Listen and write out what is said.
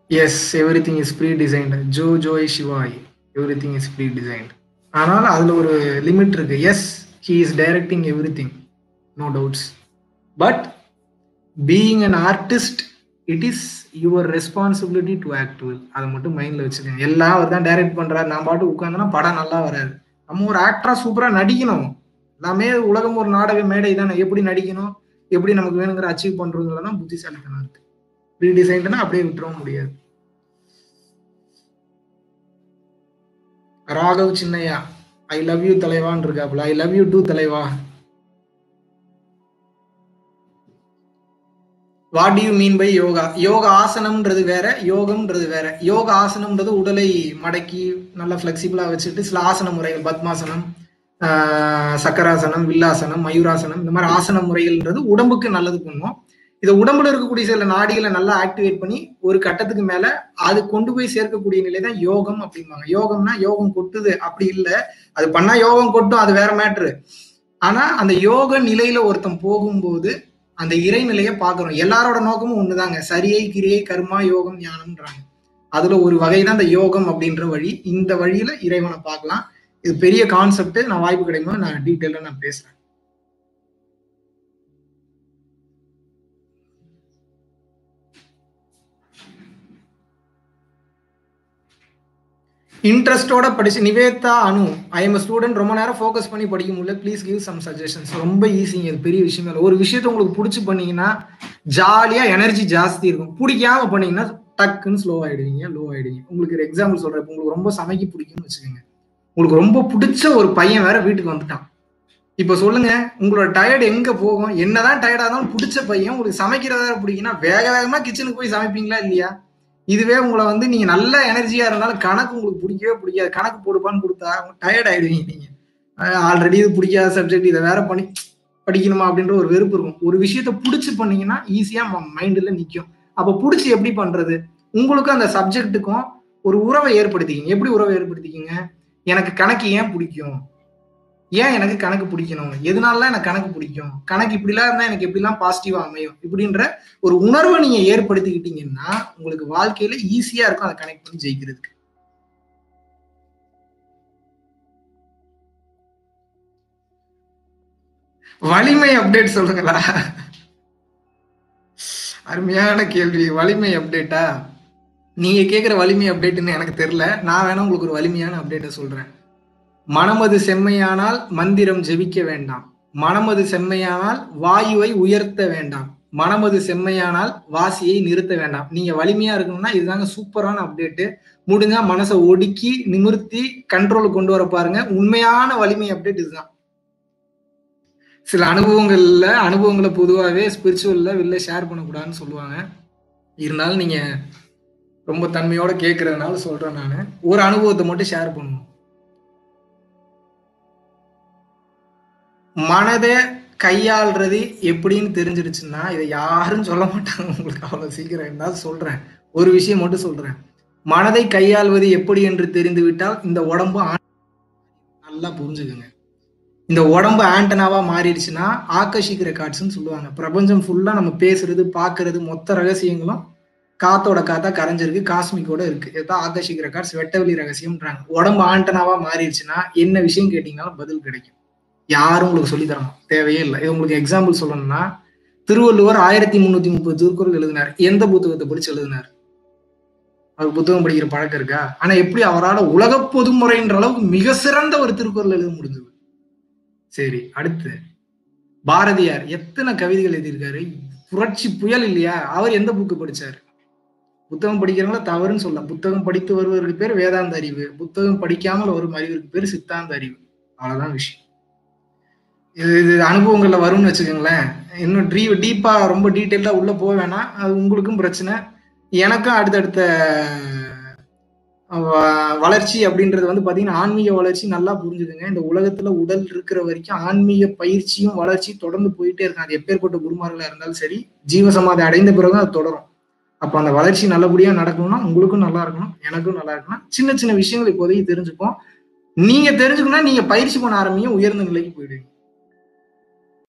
S everything is pre designed ஜோ ஜோய் சிவாய் everything is pre designed ஆனால் அதில் ஒரு லிமிட் இருக்கு yes he is directing everything no doubts but being an artist it is your responsibility to act well அதை மட்டும் மைண்டில் வச்சுக்கோங்க எல்லாம் அவர் தான் டைரக்ட் பண்ணுறாரு நான் பாட்டு உட்காந்தோன்னா படம் நல்லா வராது நம்ம ஒரு ஆக்டராக சூப்பராக நடிக்கணும் எல்லாமே உலகம் ஒரு நாடக மேடை தானே எப்படி நடிக்கணும் எப்படி நமக்கு வேணுங்கிற அச்சீவ் பண்ணுறதுல தான் புத்திசாலித்தனம் இருக்கு ப்ரீ டிசைன்டுனா அப்படியே விட்டுறவும் முடியாது Raghav Chinnaiah I love you தலைவான்னு இருக்காப்புல ஐ லவ் யூ டூ தலைவா what you mean by yoga yoga ஆசனம்ன்றது வேற யோகம்ன்றது வேற யோக ஆசனம்ன்றது உடலை மடக்கி நல்லா ஃபிளெக்சிபிளா வச்சுட்டு சில ஆசன முறைகள் பத்மாசனம் ஆஹ் சக்கராசனம் வில்லாசனம் மயூராசனம் இந்த மாதிரி ஆசன முறைகள்ன்றது உடம்புக்கு நல்லது பண்ணும் இதை உடம்புல இருக்கக்கூடிய சில நாடிகளை நல்லா ஆக்டிவேட் பண்ணி ஒரு கட்டத்துக்கு மேல அது கொண்டு போய் சேர்க்கக்கூடிய நிலை தான் யோகம் அப்படிம்பாங்க யோகம்னா யோகம் கொட்டுது அப்படி இல்லை அது பண்ணா யோகம் கொட்டும் அது வேற மேட்ரு ஆனா அந்த யோக நிலையில ஒருத்தன் போகும்போது அந்த இறைநிலையை பார்க்கிறோம் எல்லாரோட நோக்கமும் ஒண்ணுதாங்க சரியை கிரியை கர்மா யோகம் ஞானம்ன்றாங்க அதுல ஒரு வகை தான் இந்த யோகம் அப்படின்ற வழி இந்த வழியில இறைவனை பார்க்கலாம் இது பெரிய கான்செப்ட் நான் வாய்ப்பு கிடைக்கும் நான் டீட்டெயிலா நான் பேசுறேன் இன்ட்ரெஸ்டோட படிச்சு Nivetha Anu I am student ரொம்ப நேரம் ஃபோக்கஸ் பண்ணி படிக்க முடியல ப்ளீஸ் கிவ் சம் சஜஷன்ஸ் ரொம்ப ஈஸிங்க இது பெரிய விஷயம் இல்லை ஒரு விஷயத்த உங்களுக்கு பிடிச்சி பண்ணீங்கன்னா ஜாலியா எனர்ஜி ஜாஸ்தி இருக்கும் பிடிக்காம பண்ணீங்கன்னா டக்குன்னு ஸ்லோ ஆயிடுவீங்க லோ ஆயிடுவீங்க உங்களுக்கு ஒரு எக்ஸாம்பிள் சொல்றேன் இப்போ உங்களுக்கு ரொம்ப சமைக்க பிடிக்கும்னு வச்சுக்கோங்க உங்களுக்கு ரொம்ப பிடிச்ச ஒரு பையன் வேற வீட்டுக்கு வந்துட்டான் இப்போ சொல்லுங்க உங்களோட டயர்டு எங்க போகும் என்னதான் டயர்டா இருந்தாலும் பிடிச்ச பையன் உங்களுக்கு சமைக்கிறதா பிடிக்குன்னா வேக வேகமா கிச்சனுக்கு போய் சமைப்பீங்களா இல்லையா இதுவே உங்களை வந்து நீங்க நல்ல எனர்ஜியா இருந்தாலும் கணக்கு உங்களுக்கு பிடிக்கவே பிடிக்காது கணக்கு போடுப்பான்னு கொடுத்தா டயர்ட் ஆயிடுவீங்க நீங்க ஆல்ரெடி இது பிடிக்காத சப்ஜெக்ட் இதை வேற பண்ணி படிக்கணுமா அப்படின்ற ஒரு வெறுப்பு இருக்கும் ஒரு விஷயத்த பிடிச்சி பண்ணீங்கன்னா ஈஸியா மைண்ட்ல நிற்கும் அப்ப பிடிச்சி எப்படி பண்றது உங்களுக்கும் அந்த சப்ஜெக்ட்டுக்கும் ஒரு உறவை ஏற்படுத்திக்கிங்க எப்படி உறவை ஏற்படுத்திக்கிங்க எனக்கு கணக்கு ஏன் பிடிக்கும் ஏன் எனக்கு கணக்கு பிடிக்கணும் எதனால எனக்கு கணக்கு பிடிக்கும் கணக்கு இப்படிலாம் இருந்தா எனக்கு எப்படிலாம் பாசிட்டிவா அமையும் இப்படின்ற ஒரு உணர்வை நீங்க ஏற்படுத்திக்கிட்டீங்கன்னா உங்களுக்கு வாழ்க்கையில ஈஸியா இருக்கும் அதை கனெக்ட் பண்ணி ஜெயிக்கிறதுக்கு வலிமை அப்டேட் சொல்லுங்களா அருமையான கேள்வி வலிமை அப்டேட்டா நீங்க கேட்குற வலிமை அப்டேட்னு எனக்கு தெரியல நான் வேணா உங்களுக்கு ஒரு வலிமையான அப்டேட்டை சொல்றேன் மனமது செம்மையானால் மந்திரம் ஜெபிக்க வேண்டாம் மனமது செம்மையானால் வாயுவை உயர்த்த வேண்டாம் மனமது செம்மையானால் வாசியை நிறுத்த வேண்டாம் நீங்க வலிமையா இருக்கணும்னா இதுதாங்க சூப்பரான அப்டேட்டு முடிஞ்சா மனசை ஒடுக்கி நிமிர்த்தி கண்ட்ரோல் கொண்டு வர பாருங்க உண்மையான வலிமை அப்டேட் இதுதான் சில அனுபவங்கள்ல அனுபவங்களை பொதுவாகவே ஸ்பிரிச்சுவல்ல வெளில ஷேர் பண்ணக்கூடாதுன்னு சொல்லுவாங்க இருந்தாலும் நீங்க ரொம்ப தன்மையோட கேட்கறதுனால சொல்றேன் நான் ஒரு அனுபவத்தை மட்டும் ஷேர் பண்ணுவோம் மனதை கையாள்றது எப்படின்னு தெரிஞ்சிருச்சுன்னா இதை யாரும் சொல்ல மாட்டாங்க உங்களுக்கு அவ்வளவு சீக்கிரம் இருந்தாலும் சொல்றேன் ஒரு விஷயம் மட்டும் சொல்றேன் மனதை கையாள்வது எப்படி என்று தெரிந்து விட்டால் இந்த உடம்பு நல்லா புரிஞ்சுக்குங்க இந்த உடம்பு ஆண்டனாவா மாறிடுச்சுன்னா ஆக்கஷிக் ரெக்கார்ட்ஸ்னு சொல்லுவாங்க பிரபஞ்சம் ஃபுல்லா நம்ம பேசுறது பாக்குறது மொத்த ரகசியங்களும் காத்தோட காத்தா கரைஞ்சிருக்கு காஸ்மிக்கோட இருக்கு இதுதான் ஆகர்ஷிக் ரெக்கார்ட்ஸ் வெட்டவெளி ரகசியம்ன்றாங்க உடம்பு ஆண்டனாவா மாறிடுச்சுன்னா என்ன விஷயம் கேட்டீங்கன்னாலும் பதில் கிடைக்கும் யாரும் உங்களுக்கு சொல்லி தரணும் தேவையே இல்லை இது உங்களுக்கு எக்ஸாம்பிள் சொல்லணும்னா திருவள்ளுவர் ஆயிரத்தி முன்னூத்தி முப்பது திருக்குறள் எழுதினார் எந்த புத்தகத்தை படிச்சு எழுதினார் அவர் புத்தகம் படிக்கிற பழக்கம் இருக்கா ஆனா எப்படி அவரால் உலக பொதுமுறைன்ற அளவுக்கு மிக சிறந்த ஒரு திருக்குறள் எழுத முடிஞ்சது சரி அடுத்து பாரதியார் எத்தனை கவிதைகள் எழுதியிருக்காரு புரட்சி புயல் இல்லையா அவர் எந்த புக்கு படிச்சாரு புத்தகம் படிக்கிறவங்கள தவறுன்னு சொல்லலாம் புத்தகம் படித்து வருவதற்கு பேர் வேதாந்த அறிவு புத்தகம் படிக்காமல் வரும் அறிவுக்கு பேர் சித்தாந்த அறிவு அவ்வளவுதான் விஷயம் இது இது அனுபவங்கள்ல வரும்னு வச்சுக்கோங்களேன் இன்னும் டீ டீப்பா ரொம்ப டீட்டெயிலா உள்ள போக வேணாம் அது உங்களுக்கும் பிரச்சனை எனக்கும் அடுத்தடுத்த வளர்ச்சி அப்படின்றது வந்து பாத்தீங்கன்னா ஆன்மீக வளர்ச்சி நல்லா புரிஞ்சுதுங்க இந்த உலகத்துல உடல் இருக்கிற வரைக்கும் ஆன்மீக பயிற்சியும் வளர்ச்சி தொடர்ந்து போயிட்டே இருக்கும் அது எப்பேற்பட்ட குருமார்களா இருந்தாலும் சரி ஜீவசமாதி அடைந்த பிறகு அது தொடரும் அப்ப அந்த வளர்ச்சி நல்லபடியா நடக்கணும்னா உங்களுக்கும் நல்லா இருக்கணும் எனக்கும் நல்லா இருக்கணும் சின்ன சின்ன விஷயங்கள் இப்போதைக்கு தெரிஞ்சுப்போம் நீங்க தெரிஞ்சுக்கணும்னா நீங்க பயிற்சி பண்ண ஆரம்பியும் உயர்ந்த நிலைக்கு போயிடுவீங்க